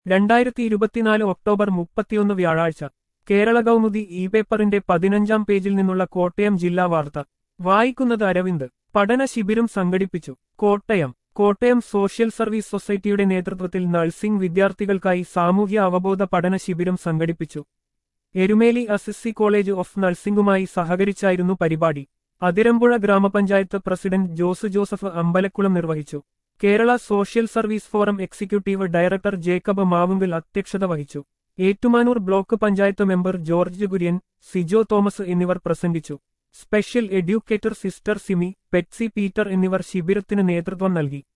രണ്ടായിരത്തി ഇരുപത്തിനാല് ഒക്ടോബർ മുപ്പത്തിയൊന്ന് വ്യാഴാഴ്ച കേരള കൗമുദി ഇ പേപ്പറിന്റെ പതിനഞ്ചാം പേജിൽ നിന്നുള്ള കോട്ടയം ജില്ലാ വാർത്ത വായിക്കുന്നത് അരവിന്ദ് പഠന ശിബിരം സംഘടിപ്പിച്ചു കോട്ടയം കോട്ടയം സോഷ്യൽ സർവീസ് സൊസൈറ്റിയുടെ നേതൃത്വത്തിൽ നഴ്സിംഗ് വിദ്യാർത്ഥികൾക്കായി സാമൂഹ്യ അവബോധ പഠന ശിബിരം സംഘടിപ്പിച്ചു എരുമേലി അസിസി കോളേജ് ഓഫ് നഴ്സിംഗുമായി സഹകരിച്ചായിരുന്നു പരിപാടി അതിരമ്പുഴ ഗ്രാമപഞ്ചായത്ത് പ്രസിഡന്റ് ജോസ് ജോസഫ് അമ്പലക്കുളം നിർവഹിച്ചു Kerala social service forum executive director Jacob Mavunkal അധ്യക്ഷത വഹിച്ചു ഏറ്റുമാനൂർ ബ്ലോക്ക് പഞ്ചായത്ത് മെമ്പർ ജോർജ് കുര്യൻ സിജോ തോമസ് എന്നിവർ പ്രസംഗിച്ചു special educator sister Simi Petsy Peter എന്നിവർ ശിബിരത്തിന് നേതൃത്വം നൽകി